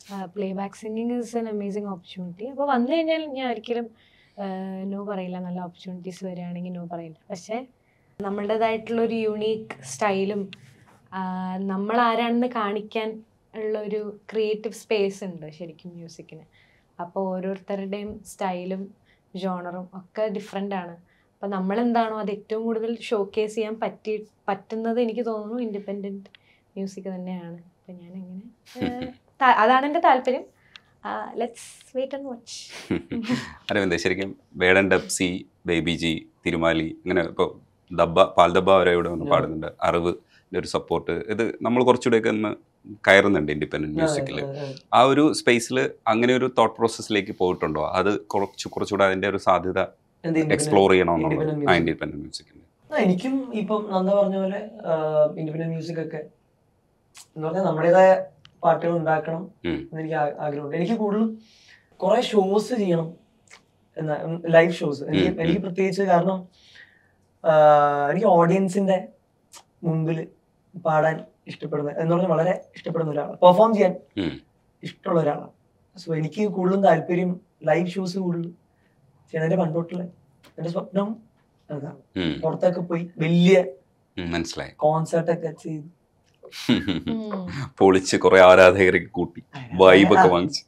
Play playback singing is an amazing opportunity അപ്പോൾ വന്നു കഴിഞ്ഞാൽ ഞാൻ ഒരിക്കലും നോ പറയില്ല നല്ല ഓപ്പർച്യൂണിറ്റീസ് വരികയാണെങ്കിൽ നോ പറയില്ല പക്ഷേ നമ്മളുടേതായിട്ടുള്ള ഒരു യുണീക്ക് സ്റ്റൈലും നമ്മൾ ആരാണെന്ന് കാണിക്കാൻ ഉള്ള ഒരു ക്രിയേറ്റീവ് സ്പേസ് ഉണ്ട് ശരിക്കും മ്യൂസിക്കിന് അപ്പോൾ ഓരോരുത്തരുടെയും സ്റ്റൈലും ജോണറും ഒക്കെ ഡിഫറെൻ്റ് ആണ് അപ്പോൾ നമ്മൾ എന്താണോ അത് ഏറ്റവും കൂടുതൽ ഷോക്കേസ് ചെയ്യാൻ പറ്റി പറ്റുന്നത് എനിക്ക് തോന്നുന്നു ഇൻഡിപെൻഡൻറ്റ് മ്യൂസിക് തന്നെയാണ് അപ്പം ഞാൻ എങ്ങനെ അതാണ് എൻ്റെ താല്പര്യം let's wait and watch Aravind ശരിക്കും വേടൻ ഡബ്സി ബേബി ജി തിരുമാലി അങ്ങനെ ഇപ്പോൾ ദബ്ബ പാൽദബ്ബ വരെ ഇവിടെ വന്ന് Yeah. പാടുന്നുണ്ട് അറിവ് ഒരു സപ്പോർട്ട് ഇത് നമ്മൾ കുറച്ചുകൂടെയൊക്കെ ഒന്ന് കയറുന്നുണ്ട് ഇൻഡിപെൻഡന്റ് മ്യൂസിക്കിൽ ആ ഒരു സ്പേസിൽ അങ്ങനെ ഒരു തോട്ട് പ്രോസസ്സിലേക്ക് പോയിട്ടുണ്ടോ അത് കുറച്ച് കുറച്ചുകൂടെ അതിന്റെ ഒരു സാധ്യത എക്സ്പ്ലോർ ചെയ്യണമെന്നുള്ളത് Independent ആ music. ഇൻഡിപെൻഡന്റ് മ്യൂസിക്കിന്റെ ആ, എനിക്കും ഇപ്പം നന്ദ പറഞ്ഞ പോലെ ഇൻഡിപെൻഡന്റ് മ്യൂസിക് ഒക്കെ എന്ന് പറഞ്ഞാൽ നമ്മുടേതായ പാട്ടുകൾ ഉണ്ടാക്കണം ഉം. എന്ന് എനിക്ക് ആ- ആഗ്രഹമുണ്ട് എനിക്ക് കൂടുതലും കുറെ ഷോസ് ചെയ്യണം എന്നാ ലൈവ് ഷോസ് എനിക്ക് ഉം, ഉം. എനിക്ക് പ്രത്യേകിച്ച് കാരണം ആ, എനിക്ക് ഓഡിയൻസിന്റെ മുമ്പിൽ പാടാൻ ഇഷ്ടപ്പെടുന്ന എന്ന് പറഞ്ഞാൽ വളരെ ഇഷ്ടപ്പെടുന്ന ഒരാളാണ് പെർഫോം ചെയ്യാൻ ഉം. ഇഷ്ടമുള്ള ഒരാളാണ് സോ എനിക്ക് കൂടുതലും താല്പര്യം ലൈവ് ഷോസ് കൂടുതൽ ചെയ്യണതിന്റെ പണ്ടോട്ടുള്ള എന്റെ സ്വപ്നം അതാണ് ഉം, പുറത്തൊക്കെ പോയി വലിയ ഉം, മനസ്സിലായി കോൺസേർട്ട് ഒക്കെ ചെയ്ത് പൊളിച്ച് കുറെ ആരാധകരെ കൂട്ടി വൈബൊക്കെ വാങ്ങിച്ച്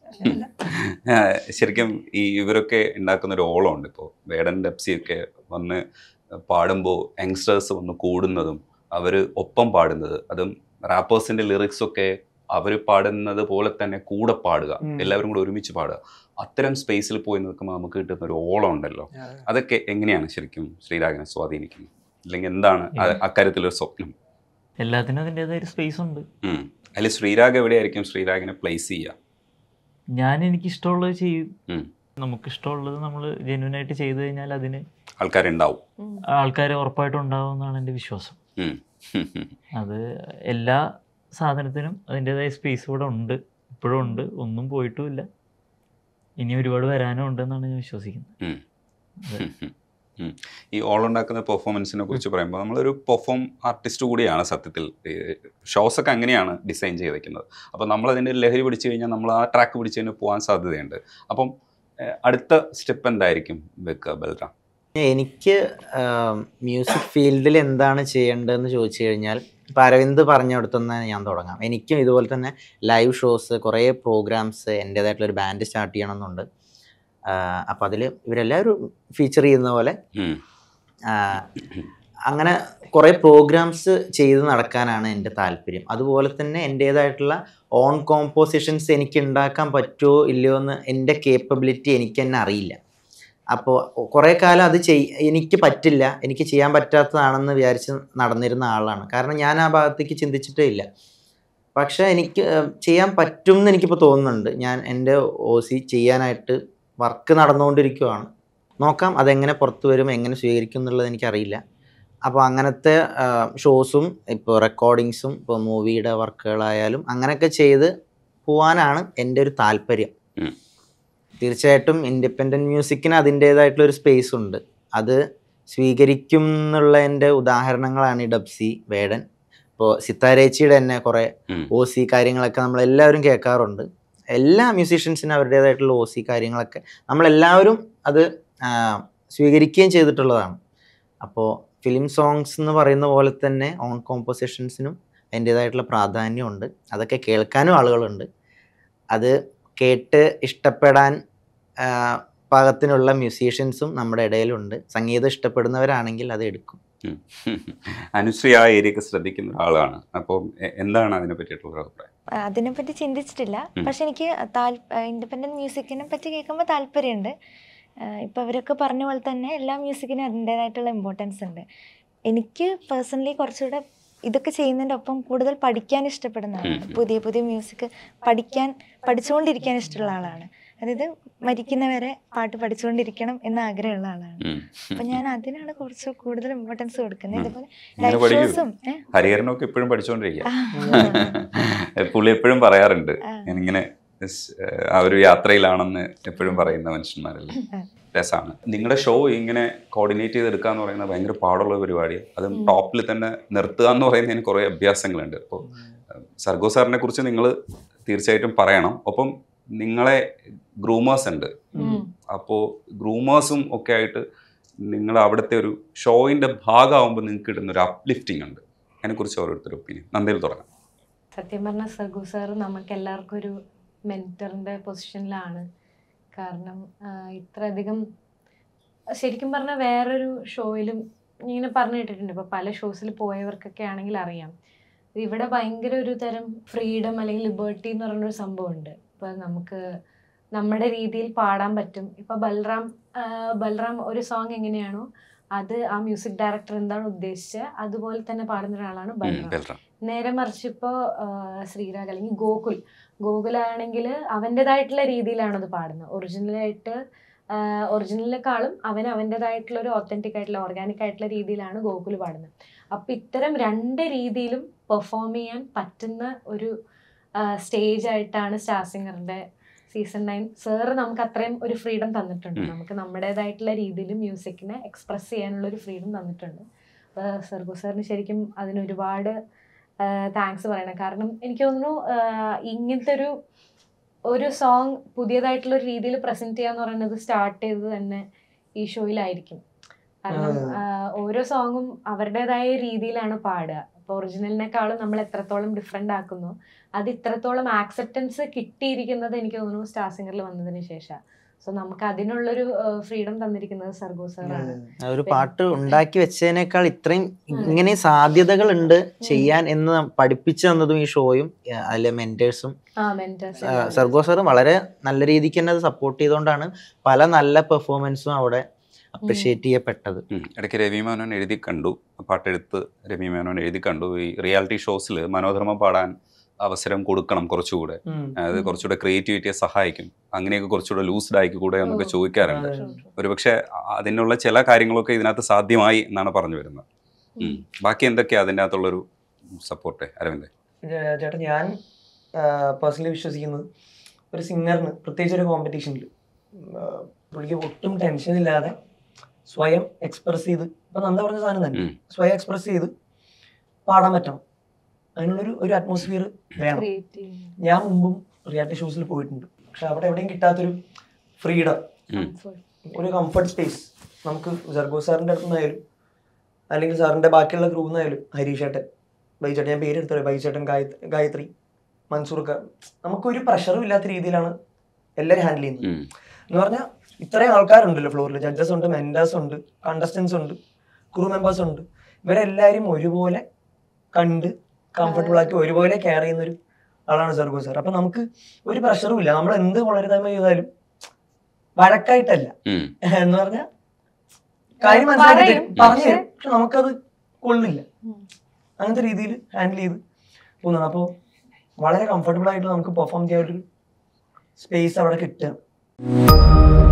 ആ, ശരിക്കും ഈ ഇവരൊക്കെ ഉണ്ടാക്കുന്ന ഒരു ഓളം ഉണ്ട് ഇപ്പോൾ വേടൻ ഡെപ്സി ഒക്കെ വന്ന് പാടുമ്പോൾ യങ്സ്റ്റേഴ്സ് വന്ന് കൂടുന്നതും അവർ ഒപ്പം പാടുന്നത് അതും റാപ്പേഴ്സിന്റെ ലിറിക്സ് ഒക്കെ അവർ പാടുന്നത് പോലെ തന്നെ കൂടെ പാടുക ഉം. എല്ലാവരും കൂടെ ഒരുമിച്ച് പാടുക അത്തരം സ്പേസിൽ പോയി നിൽക്കുമ്പോൾ നമുക്ക് കിട്ടുന്ന ഒരു ഓളം ഉണ്ടല്ലോ അതൊക്കെ എങ്ങനെയാണ് ശരിക്കും ശ്രീരാഗനെ സ്വാധീനിക്കുന്നത് അല്ലെങ്കിൽ എന്താണ് അ- അക്കാര്യത്തിലൊരു സ്വപ്നം എല്ലാത്തിനും അതിൻ്റെതായ ഒരു സ്പേസ് ഉണ്ട് ഉം. അതിൽ ശ്രീരാഗ് എവിടെയായിരിക്കും ശ്രീരാഗിനെ പ്ലേസ് ചെയ്യുക ഞാൻ എനിക്ക് ഇഷ്ടമുള്ളത് ചെയ്യും ഉം. നമുക്ക് ഇഷ്ടമുള്ളത് നമ്മൾ ജെന്യൂൻ ആയിട്ട് ചെയ്തു കഴിഞ്ഞാൽ അതിന് ആൾക്കാരുണ്ടാവും ആൾക്കാർ ഉറപ്പായിട്ടും ഉണ്ടാവും എന്നാണ് എൻ്റെ വിശ്വാസം ഉം. അത് എല്ലാ സാധനത്തിനും അതിൻ്റെതായ സ്പേസ് ഇവിടെ ഉണ്ട് ഇപ്പോഴും ഉണ്ട് ഒന്നും പോയിട്ടുമില്ല ഇനി ഒരുപാട് വരാനും ഉണ്ടെന്നാണ് ഞാൻ വിശ്വസിക്കുന്നത് ഉം. അതെ. ഉം. ഈ ഓൾ ഉണ്ടാക്കുന്ന പെർഫോമൻസിനെ കുറിച്ച് പറയുമ്പോൾ നമ്മളൊരു പെർഫോം ആർട്ടിസ്റ്റ് കൂടിയാണ് സത്യത്തിൽ ഷോസ് ഒക്കെ അങ്ങനെയാണ് ഡിസൈൻ ചെയ്തേക്കുന്നത് അപ്പോൾ നമ്മൾ അതിൻ്റെ ലഹരി പിടിച്ചു കഴിഞ്ഞാൽ നമ്മൾ ആ ട്രാക്ക് പിടിച്ച് തന്നെ പോകാൻ സാധ്യതയുണ്ട് അപ്പം ഏഹ്, അടുത്ത സ്റ്റെപ്പ് എന്തായിരിക്കും വെക്കുക ബൽറാം എനിക്ക് മ്യൂസിക് ഫീൽഡിൽ എന്താണ് ചെയ്യേണ്ടതെന്ന് ചോദിച്ചു കഴിഞ്ഞാൽ ഇപ്പം അരവിന്ദ് പറഞ്ഞിടത്തുനിന്ന് ഞാൻ തുടങ്ങാം എനിക്കും ഇതുപോലെ തന്നെ ലൈവ് ഷോസ് കുറേ പ്രോഗ്രാംസ് എൻ്റേതായിട്ടുള്ള ഒരു ബാൻഡ് സ്റ്റാർട്ട് ചെയ്യണമെന്നുണ്ട് അപ്പം അതിൽ ഇവരെല്ലാവരും ഫീച്ചർ ചെയ്യുന്ന പോലെ ഉം. ആ, അങ്ങനെ കുറേ പ്രോഗ്രാംസ് ചെയ്ത് നടക്കാനാണ് എൻ്റെ താല്പര്യം അതുപോലെ തന്നെ എൻ്റേതായിട്ടുള്ള ഓൺ കോമ്പോസിഷൻസ് എനിക്ക് ഉണ്ടാക്കാൻ പറ്റുമോ ഇല്ലയോ എന്ന് എൻ്റെ കേപ്പബിലിറ്റി എനിക്ക് തന്നെ അറിയില്ല അപ്പോൾ കുറേ കാലം അത് ചെയ് എനിക്ക് പറ്റില്ല എനിക്ക് ചെയ്യാൻ പറ്റാത്തതാണെന്ന് വിചാരിച്ച് നടന്നിരുന്ന ആളാണ് കാരണം ഞാൻ ആ ഭാഗത്തേക്ക് ചിന്തിച്ചിട്ടേ ഇല്ല പക്ഷേ എനിക്ക് ഏഹ്, ചെയ്യാൻ പറ്റും എന്ന് എനിക്കിപ്പോൾ തോന്നുന്നുണ്ട് ഞാൻ എൻ്റെ ഒ സി ചെയ്യാനായിട്ട് വർക്ക് നടന്നുകൊണ്ടിരിക്കുവാണ് നോക്കാം അതെങ്ങനെ പുറത്തു വരും എങ്ങനെ സ്വീകരിക്കും എന്നുള്ളത് എനിക്കറിയില്ല അപ്പോൾ അങ്ങനത്തെ ഷോസും ഇപ്പോൾ റെക്കോർഡിങ്സും ഇപ്പോൾ മൂവിയുടെ വർക്കുകളായാലും അങ്ങനെയൊക്കെ ചെയ്ത് പോവാനാണ് എൻ്റെ ഒരു താല്പര്യം ഉം. തീർച്ചയായിട്ടും ഇൻഡിപെൻഡൻറ്റ് മ്യൂസിക്കിന് അതിൻ്റേതായിട്ടുള്ള ഒരു സ്പേസ് ഉണ്ട് അത് സ്വീകരിക്കും എന്നുള്ള എൻ്റെ ഉദാഹരണങ്ങളാണ് ഈ ഡബ്സി വേടൻ ഇപ്പോൾ സിത്താരേച്ചിയുടെ തന്നെ കുറേ ഉം. ഒ സി കാര്യങ്ങളൊക്കെ നമ്മളെല്ലാവരും കേൾക്കാറുണ്ട് എല്ലാ മ്യൂസീഷ്യൻസിനും അവരുടേതായിട്ടുള്ള ഒ സി കാര്യങ്ങളൊക്കെ നമ്മളെല്ലാവരും അത് ആ, സ്വീകരിക്കുകയും ചെയ്തിട്ടുള്ളതാണ് അപ്പോൾ ഫിലിം സോങ്സ് എന്ന് പറയുന്ന പോലെ തന്നെ ഓൺ കോമ്പോസിഷൻസിനും അതിൻ്റേതായിട്ടുള്ള പ്രാധാന്യമുണ്ട് അതൊക്കെ കേൾക്കാനും ആളുകളുണ്ട് അത് കേട്ട് ഇഷ്ടപ്പെടാൻ ആ, പാകത്തിനുള്ള മ്യൂസീഷ്യൻസും നമ്മുടെ ഇടയിലുണ്ട് സംഗീതം ഇഷ്ടപ്പെടുന്നവരാണെങ്കിൽ അത് എടുക്കും ഉം. അനുശ്രീ ആ ഏരിയയൊക്കെ ശ്രദ്ധിക്കുന്ന ഒരാളാണ് അപ്പം എ- എന്താണ് അതിനെ പറ്റിയിട്ടുള്ള ഒരു അഭിപ്രായം അതിനെപ്പറ്റി ചിന്തിച്ചിട്ടില്ല ഉം. പക്ഷെ എനിക്ക് ഇൻഡിപെൻഡൻറ്റ് മ്യൂസിക്കിനെ പറ്റി കേൾക്കുമ്പോൾ താല്പര്യമുണ്ട് ഇപ്പോൾ അവരൊക്കെ പറഞ്ഞ പോലെ തന്നെ എല്ലാ മ്യൂസിക്കിനും അതിൻ്റേതായിട്ടുള്ള ഇമ്പോർട്ടൻസ് ഉണ്ട് എനിക്ക് പേഴ്സണലി കുറച്ചുകൂടെ ഇതൊക്കെ ചെയ്യുന്നതിൻ്റെ ഒപ്പം കൂടുതൽ പഠിക്കാൻ ഇഷ്ടപ്പെടുന്ന ആളാണ് ഉം. പുതിയ പുതിയ മ്യൂസിക് പഠിക്കാൻ പഠിച്ചുകൊണ്ടിരിക്കാൻ ഇഷ്ടമുള്ള ആളാണ് അതായത് മരിക്കുന്നവരെ പാട്ട് പഠിച്ചുകൊണ്ടിരിക്കണം എന്ന് ആഗ്രഹമുള്ള ആളാണ് ഉം. അപ്പം ഞാൻ അതിനാണ് കുറച്ച് കൂടുതൽ ഇമ്പോർട്ടൻസ് കൊടുക്കുന്നത് ഉം. ഇതുപോലെ ഇങ്ങനെ ലൈവ് പഠിക്കൂ. ഷോസും ഹരിഹരനൊക്കെ എപ്പോഴും പഠിച്ചുകൊണ്ടിരിക്കുക ആ. പുള്ളി എപ്പോഴും പറയാറുണ്ട് ആ. ഞാനിങ്ങനെ സ്- ആ ഒരു യാത്രയിലാണെന്ന് എപ്പോഴും പറയുന്ന മനുഷ്യന്മാരല്ലേ ആ. രസമാണ് നിങ്ങളുടെ ഷോ ഇങ്ങനെ കോർഡിനേറ്റ് ചെയ്തെടുക്കുക എന്ന് പറയുന്നത് ഭയങ്കര പാടുള്ള പരിപാടിയാണ് അത് ഉം. ടോപ്പിൽ തന്നെ നിർത്തുക എന്ന് പറയുന്നതിന് കുറേ അഭ്യാസങ്ങളുണ്ട് അപ്പോൾ സർഗോ സാറിനെ കുറിച്ച് നിങ്ങൾ തീർച്ചയായിട്ടും പറയണം ഒപ്പം നിങ്ങളെ ഗ്രൂമേഴ്സ് ഉണ്ട് ഉം. അപ്പോൾ ഗ്രൂമേഴ്സും ഒക്കെ ആയിട്ട് നിങ്ങൾ അവിടുത്തെ ഒരു ഷോയിൻ്റെ ഭാഗമാകുമ്പോൾ നിങ്ങൾക്ക് കിട്ടുന്ന ഒരു അപ്ലിഫ്റ്റിംഗ് ഉണ്ട് അതിനെക്കുറിച്ച് ഓരോരുത്തർ ഒപ്പീനിയൻ നന്ദിയിൽ തുടങ്ങാം സത്യം പറഞ്ഞ സഗു സാർ നമുക്ക് എല്ലാവർക്കും ഒരു മെൻറ്ററിൻ്റെ പൊസിഷനിലാണ് കാരണം ആഹ് ഇത്രയധികം ശരിക്കും പറഞ്ഞാൽ വേറൊരു ഷോയിലും ഇങ്ങനെ പറഞ്ഞു കേട്ടിട്ടുണ്ട് ഇപ്പോൾ പല ഷോസിൽ പോയവർക്കൊക്കെ ആണെങ്കിൽ അറിയാം ഇവിടെ ഭയങ്കര ഒരു തരം ഫ്രീഡം അല്ലെങ്കിൽ ലിബേർട്ടി എന്ന് പറയുന്നൊരു സംഭവമുണ്ട് ഇപ്പോൾ നമുക്ക് നമ്മുടെ രീതിയിൽ പാടാൻ പറ്റും ഇപ്പോൾ ബൽറാം ആഹ് ബൽറാം ഒരു സോങ് എങ്ങനെയാണോ അത് ആ മ്യൂസിക് ഡയറക്ടർ എന്താണ് ഉദ്ദേശിച്ചത് അതുപോലെ തന്നെ പാടുന്ന ഒരാളാണ് ബൽറാം ബൽറാം നേരെ മറിച്ച് ഇപ്പോൾ ശ്രീരാഗ് അല്ലെങ്കിൽ ഗോകുൽ ഗോകുലാണെങ്കിൽ അവൻ്റെതായിട്ടുള്ള രീതിയിലാണ് അത് പാടുന്നത് ഒറിജിനലായിട്ട് ഒറിജിനലിനെക്കാളും അവൻ അവൻ്റെതായിട്ടുള്ള ഒരു ഒത്തൻറ്റിക് ആയിട്ടുള്ള ഓർഗാനിക് ആയിട്ടുള്ള രീതിയിലാണ് ഗോകുൽ പാടുന്നത് അപ്പം ഇത്തരം രണ്ട് രീതിയിലും പെർഫോം ചെയ്യാൻ പറ്റുന്ന ഒരു സ്റ്റേജ് ആയിട്ടാണ് സ്റ്റാർ സിംഗറിൻ്റെ സീസൺ നയൻ സാറ് നമുക്ക് അത്രയും ഒരു ഫ്രീഡം തന്നിട്ടുണ്ട് ഉം. നമുക്ക് നമ്മുടേതായിട്ടുള്ള രീതിയിൽ മ്യൂസിക്കിനെ എക്സ്പ്രസ് ചെയ്യാനുള്ള ഒരു ഫ്രീഡം തന്നിട്ടുണ്ട് അപ്പോൾ സർഗു സാറിന് ശരിക്കും അതിന് ഒരുപാട് താങ്ക്സ് പറയണം കാരണം എനിക്ക് തോന്നുന്നു ആഹ് ഇങ്ങനത്തെ ഒരു ഒരു സോങ് പുതിയതായിട്ടുള്ള ഒരു രീതിയിൽ പ്രസന്റ് ചെയ്യാന്ന് പറയുന്നത് സ്റ്റാർട്ട് ചെയ്തത് തന്നെ ഈ ഷോയിലായിരിക്കും കാരണം അതെ. ആഹ് ഓരോ സോങ്ങും അവരുടേതായ രീതിയിലാണ് പാടുക അപ്പോൾ ഒറിജിനലിനേക്കാളും നമ്മൾ എത്രത്തോളം ഡിഫറെൻ്റ് ആക്കുന്നു അത് ഇത്രത്തോളം ആക്സെപ്റ്റൻസ് കിട്ടിയിരിക്കുന്നത് എനിക്ക് തോന്നുന്നു സ്റ്റാർ സിംഗറിൽ വന്നതിന് ശേഷം സോ നമുക്ക് അതിനുള്ളൊരു ഫ്രീഡം തന്നിരിക്കുന്നത് സർഗോ സാറാണ് ഒരു പാട്ട് ഉണ്ടാക്കി വെച്ചതിനേക്കാൾ ഇത്രയും ഇങ്ങനെ സാധ്യതകൾ ഉണ്ട് ചെയ്യാൻ എന്ന് പഠിപ്പിച്ചു തന്നതും ഈ ഷോയും ഏഹ് അതിലെ മെന്റേഴ്സും ആ മെന്റേഴ്സ് സർഗോ സാറ് വളരെ നല്ല രീതിക്ക് തന്നെ അത് സപ്പോർട്ട് ചെയ്തുകൊണ്ടാണ് പല നല്ല പെർഫോമൻസും അവിടെ അപ്രിഷിയേറ്റ് ചെയ്യപ്പെട്ടത് ഉം. ഇടയ്ക്ക് രവി മേനോൻ എഴുതി കണ്ടു പാട്ടെടുത്ത് രവി മേനോൻ എഴുതി കണ്ടു ഈ റിയാലിറ്റി ഷോസിൽ മനോധർമ്മം പാടാൻ അവസരം കൊടുക്കണം കുറച്ചുകൂടെ ഉം. അതായത് ഉം. കുറച്ചുകൂടെ ക്രിയേറ്റിവിറ്റിയെ സഹായിക്കും അങ്ങനെയൊക്കെ കുറച്ചുകൂടെ ലൂസ്ഡ് ആയിക്കൂടെ എന്നൊക്കെ ഓ. ചോദിക്കാറുണ്ട് അതെ. ഒരുപക്ഷെ അതിനുള്ള ചില കാര്യങ്ങളൊക്കെ ഇതിനകത്ത് സാധ്യമായി എന്നാണ് പറഞ്ഞു വരുന്നത് ഉം. ബാക്കി എന്തൊക്കെയാ അതിൻ്റെ അകത്തുള്ളൊരു സപ്പോർട്ട് അരവിന്ദ് ചേ- ചേട്ടാ ഞാൻ പേഴ്സണലി വിശ്വസിക്കുന്നത് ഒരു സിംഗറിന് പ്രത്യേകിച്ച് ഒരു കോമ്പറ്റീഷനിൽ പുള്ളിക്ക് ഒട്ടും ടെൻഷൻ ഇല്ലാതെ സ്വയം എക്സ്പ്രസ് ചെയ്ത് ഇപ്പൊ നന്ദ പറഞ്ഞ സാധനം തന്നെ ഉം. സ്വയം എക്സ്പ്രസ് ചെയ്ത് പാടാൻ പറ്റണം അതിനുള്ളൊരു ഒരു അറ്റ്മോസ്ഫിയർ വേണം ഞാൻ മുമ്പും റിയാലിറ്റി ഷോസിൽ പോയിട്ടുണ്ട് പക്ഷെ അവിടെ എവിടെയും കിട്ടാത്തൊരു ഫ്രീഡം ഒരു കംഫർട്ട് സ്പേസ് നമുക്ക് ജർഗോ സാറിൻ്റെ അടുത്ത് നിന്നായാലും അല്ലെങ്കിൽ സാറിൻ്റെ ബാക്കിയുള്ള ക്രൂ നിന്നായാലും ഹരീഷേട്ടൻ ബൈചേട്ടൻ ഞാൻ പേരെടുത്തു പറയാം ബൈചേട്ടൻ ഗായത്രി ഗായത്രി മൻസൂർക്ക നമുക്കൊരു പ്രഷറും ഇല്ലാത്ത രീതിയിലാണ് എല്ലാവരും ഹാൻഡിൽ ചെയ്യുന്നത് ഉം. എന്ന് പറഞ്ഞാൽ ഇത്രയും ആൾക്കാരുണ്ടല്ലോ ഫ്ലോറിൽ ജഡ്ജസ് ഉണ്ട് മെൻറ്റേഴ്സ് ഉണ്ട് കണ്ടസ്റ്റൻസ് ഉണ്ട് ക്രൂ മെമ്പേഴ്സ് ഉണ്ട് ഇവരെല്ലാവരും ഒരുപോലെ കണ്ട് കംഫർട്ടബിൾ ആക്കി ഒരുപോലെ കെയർ ചെയ്യുന്ന ഒരു ആളാണ് സർഗോ സാർ അപ്പൊ നമുക്ക് ഒരു പ്രഷറും ഇല്ല നമ്മൾ എന്ത് വളരെതായ്മ ചെയ്താലും വഴക്കായിട്ടല്ല ഉം. എന്ന് പറഞ്ഞാൽ കാര്യം മനസ്സിലാക്കി പറയും, തരും പറഞ്ഞു പക്ഷേ- തരും പക്ഷെ നമുക്കത് കൊള്ളില്ല ഉം. അങ്ങനത്തെ രീതിയിൽ ഹാൻഡിൽ ചെയ്ത് പോകുന്നതാണ് അപ്പോൾ വളരെ കംഫർട്ടബിൾ ആയിട്ട് നമുക്ക് പെർഫോം ചെയ്യാൻ ഒരു സ്പേസ് അവിടെ കിട്ടുക